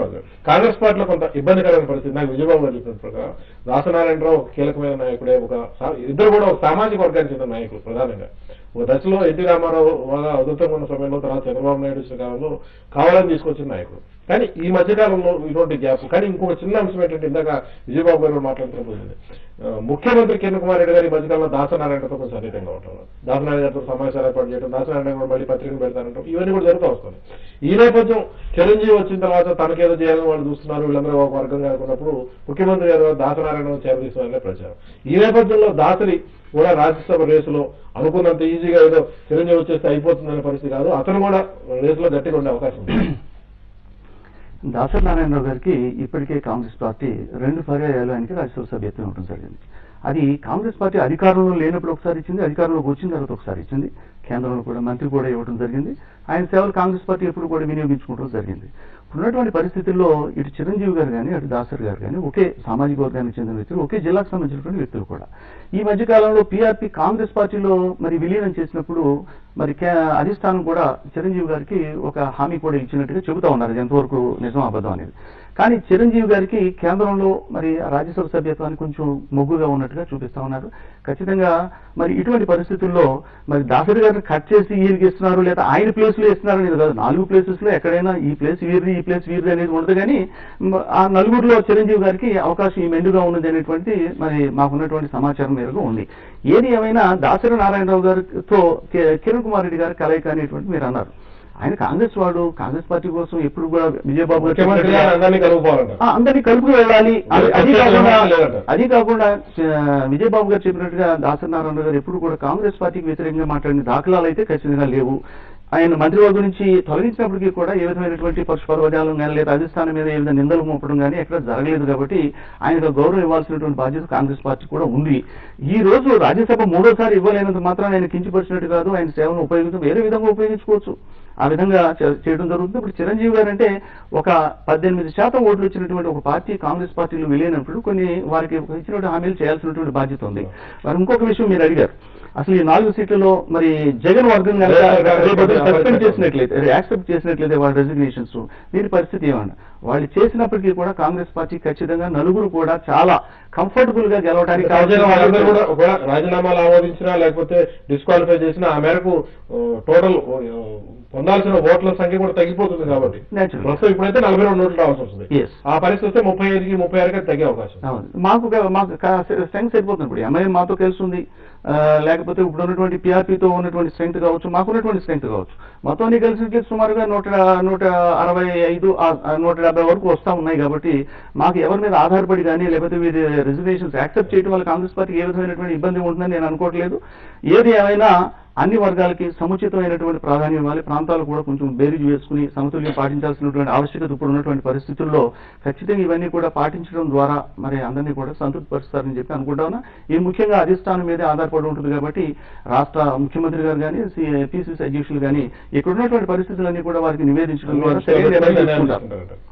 నియోజకవర్గం కాంగ్రెస్ పార్టీలో కొంత ఇబ్బందికరమైన పరిస్థితి నాకు విజయబాబు గారు చెప్పిన ప్రకారం దాసనారాయణరావు ఒక కీలకమైన నాయకుడే ఒక సా- ఇద్దరు కూడా ఒక సామాజిక వర్గానికి చెందిన నాయకులు ప్రధానంగా ఒక దశలో ఎన్టీ రామారావు బాగా ఉదంతంగా ఉన్న సమయంలో తర్వాత చంద్రబాబు నాయుడు వచ్చిన కాలంలో కావాలని తీసుకొచ్చిన నాయకుడు కానీ ఈ మధ్య కాలంలో ఇటువంటి గ్యాప్ కానీ ఇంకొక చిన్న అంశం ఏంటంటే ఇందాక విజయబాబు గారు మాట్లాడుతున్నప్పుడు ఆ, ముఖ్యమంత్రి కిరణ్ కుమార్ రెడ్డి గారు ఈ మధ్యకాలంలో దాసనారాయణతో కొంచెం సన్నిహితంగా ఉంటారు దాసనారాయణ గారితో సమావేశాలు ఏర్పాటు చేయడం దాసనారాయణ కూడా మళ్ళీ పత్రికలు పెడతారంటాం ఇవన్నీ కూడా జరుగుతూ వస్తుంది ఈ నేపథ్యం చిరంజీవి వచ్చిన తర్వాత తనకేదో చేయాలని వాళ్ళు చూస్తున్నారు వీళ్ళందరూ ఒక వర్గంగా అనుకున్నప్పుడు ముఖ్యమంత్రి గారు దాసనారాయణ చేరదీస్తారనే ప్రచారం ఈ నేపథ్యంలో దాసరి కూడా రాజ్యసభ రేసులో అనుకున్నంత ఈజీగా ఏదో చిరంజీవి వచ్చేస్తే అయిపోతుందనే పరిస్థితి కాదు అతను కూడా రేసులో గట్టిగా ఉండే అవకాశం ఉంది దాసరి నారాయణరావు గారికి ఇప్పటికే కాంగ్రెస్ పార్టీ రెండు పర్యాయాలు ఆయనకి రాజ్యసభ సభ్యత్వం ఇవ్వడం జరిగింది అది కాంగ్రెస్ పార్టీ అధికారంలో లేనప్పుడు ఒకసారి ఇచ్చింది అధికారంలోకి వచ్చిన తర్వాత ఒకసారి ఇచ్చింది కేంద్రంలో కూడా మంత్రి కూడా ఇవ్వడం జరిగింది ఆయన సేవలు కాంగ్రెస్ పార్టీ ఎప్పుడు కూడా వినియోగించుకోవడం జరిగింది ఉన్నటువంటి పరిస్థితుల్లో ఇటు చిరంజీవి గారు కానీ అటు దాసరి గారు కానీ ఒకే సామాజిక వర్గానికి చెందిన వ్యక్తులు ఒకే జిల్లాకు సంబంధించినటువంటి వ్యక్తులు కూడా ఈ మధ్య కాలంలో పీఆర్పీ కాంగ్రెస్ పార్టీలో మరి విలీనం చేసినప్పుడు మరి కే- అధిష్టానం కూడా చిరంజీవి గారికి ఒక హామీ కూడా ఇచ్చినట్టుగా చెబుతా ఉన్నారు అది ఎంతవరకు నిజం అబద్ధం అనేది కానీ చిరంజీవి గారికి కేంద్రంలో మరి రాజ్యసభ సభ్యత్వానికి కొంచెం మొగ్గుగా ఉన్నట్టుగా చూపిస్తా ఉన్నారు ఖచ్చితంగా మరి ఇటువంటి పరిస్థితుల్లో మరి దాసరి గారిని కట్ చేసి ఈయనకి ఇస్తున్నారు లేదా ఆయన ప్లేస్ లో ఇస్తున్నారు అనేది కాదు నాలుగు ప్లేసెస్ లో ఎక్కడైనా ఈ ప్లేస్ వీరిది ఈ ప్లేస్ వీరిది అనేది ఉండదు కానీ మ- ఆ నలుగురిలో చిరంజీవి గారికి అవకాశం ఈ మెండుగా ఉన్నది అనేటువంటి మరి మాకున్నటువంటి సమాచారం మేరకు ఉంది ఏది ఏమైనా దాసరి నారాయణరావు గారితో కి- కిరణ్ కుమార్ రెడ్డి గారి కలయిక అనేటువంటి మీరు అన్నారు ఆయన కాంగ్రెస్ వాడు కాంగ్రెస్ పార్టీ కోసం ఎప్పుడు కూడా విజయబాబు గారు ముఖ్యమంత్రి గారు చెప్పినట్టుగా- అందరినీ కలుపుకోవాలంటారు ఆ, అందరినీ కలుపుకు వెళ్ళాలి అది- అది ప్రత్యేక కాకుండా వ్యవస్థ లేదంటారు. అది కాకుండా ఆ, విజయబాబు గారు చెప్పినట్టుగా దాసనారాయణ గారు ఎప్పుడు కూడా కాంగ్రెస్ పార్టీకి వ్యతిరేకంగా మాట్లాడిన దాఖలాలు అయితే ఖచ్చితంగా లేవు ఆయన మంత్రివర్గం నుంచి తొలగించినప్పటికీ కూడా ఏ విధమైనటువంటి పశుపర్వజాలం కానీ లేదా రాజస్థాన్ మీద ఏ విధంగా నిందలు మోపడం కానీ ఎక్కడ జరగలేదు కాబట్టి ఆయనకు గౌరవం ఇవ్వాల్సినటువంటి బాధ్యత కాంగ్రెస్ పార్టీ కూడా ఉంది ఈ రోజు రాజ్యసభ మూడోసారి ఇవ్వలేనంత మాత్రం ఆయన కించపరిచినట్టు కాదు ఆయన సేవను ఉపయోగించడం వేరే విధంగా ఉపయోగించుకోవచ్చు ఆ విధంగా చే- చేయడం జరుగుతుంది ఇప్పుడు చిరంజీవి గారు అంటే ఒక పద్దెనిమిది శాతం ఓట్లు వచ్చినటువంటి ఒక పార్టీ కాంగ్రెస్ పార్టీలో వెళ్ళినప్పుడు కొన్ని వారికి ఇచ్చినటువంటి హామీలు చేయాల్సినటువంటి బాధ్యత ఉంది మరి ఇంకొక విషయం మీరు అడిగారు అసలు ఈ నాలుగు సీట్లలో మరి జగన్ వర్గం కనుక రేపు సస్పెండ్ చేసినట్లయితే యాక్సెప్ట్ చేసినట్లయితే వాళ్ళ రెసిగ్నేషన్స్ దీని పరిస్థితి ఏమన్నా వాళ్ళు చేసినప్పటికీ కూడా కాంగ్రెస్ పార్టీ ఖచ్చితంగా నలుగురు కూడా చాలా కంఫర్టబుల్ గా గెలవడానికి సహజంగా వాళ్ళందరూ కూడా కావాల్సిన ఒకవేళ రాజీనామాలు ఆమోదించినా లేకపోతే డిస్క్వాలిఫై చేసినా ఆ మేరకు టోటల్ పొందాల్సిన ఓట్ల సంఖ్య కూడా తగ్గిపోతుంది కాబట్టి Naturally. ప్రస్తుతం ఇప్పుడైతే నలభై రెండు ఓట్లు రావాల్సి వస్తుంది Yes. ఆ పరిస్థితి వస్తే ముప్పై ఐదుకి ముప్పై ఆరుకి తగ్గే అవకాశం ఉంది. అవును. మాకు క- మాకు స్ట్రెంగ్త్ సరిపోతుంది ఇప్పుడు ఎంఐఎం మాతో కలిసి ఉంది ఆ, లేకపోతే ఇప్పుడు ఉన్నటువంటి పిఆర్పీతో ఉన్నటువంటి స్ట్రెంగ్త్ కావచ్చు మాకు ఉన్నటువంటి స్ట్రెంగ్త్ కావచ్చు మొత్తం అన్ని కలిసి సుమారుగా నూట నూట అరవై ఐదు ఆ, ఆ, నూట డెబ్బై వరకు వస్తా ఉన్నాయి కాబట్టి మాకు ఎవరి మీద ఆధారపడి కానీ లేకపోతే వీరి రిజర్వేషన్స్ యాక్సెప్ట్ చేయడం వల్ల కాంగ్రెస్ పార్టీకి ఏ విధమైనటువంటి ఇబ్బంది ఉంటుందని నేను అనుకోవట్లేదు ఏది ఏమైనా అన్ని వర్గాలకి సముచితమైనటువంటి ప్రాధాన్యం ఇవ్వాలి ప్రాంతాలు కూడా కొంచెం బేరీజు వేసుకుని సమతుల్యం పాటించాల్సినటువంటి ఆవశ్యకత ఇప్పుడు ఉన్నటువంటి పరిస్థితుల్లో ఖచ్చితంగా ఇవన్నీ కూడా పాటించడం ద్వారా మరి అందరినీ కూడా సంతృప్తి పరుస్తారని చెప్పి అనుకుంటాను ఇది ముఖ్యంగా అధిష్టానం మీదే ఆధారపడి ఉంటుంది కాబట్టి రాష్ట్ర ముఖ్యమంత్రి గారు కానీ పిసిసి అధ్యక్షులు కానీ ఇక్కడ ఉన్నటువంటి పరిస్థితులన్నీ కూడా వారికి నివేదించడం ద్వారా సరైన నిర్ణయం తీసుకుంటారు తీసుకుంటారంట.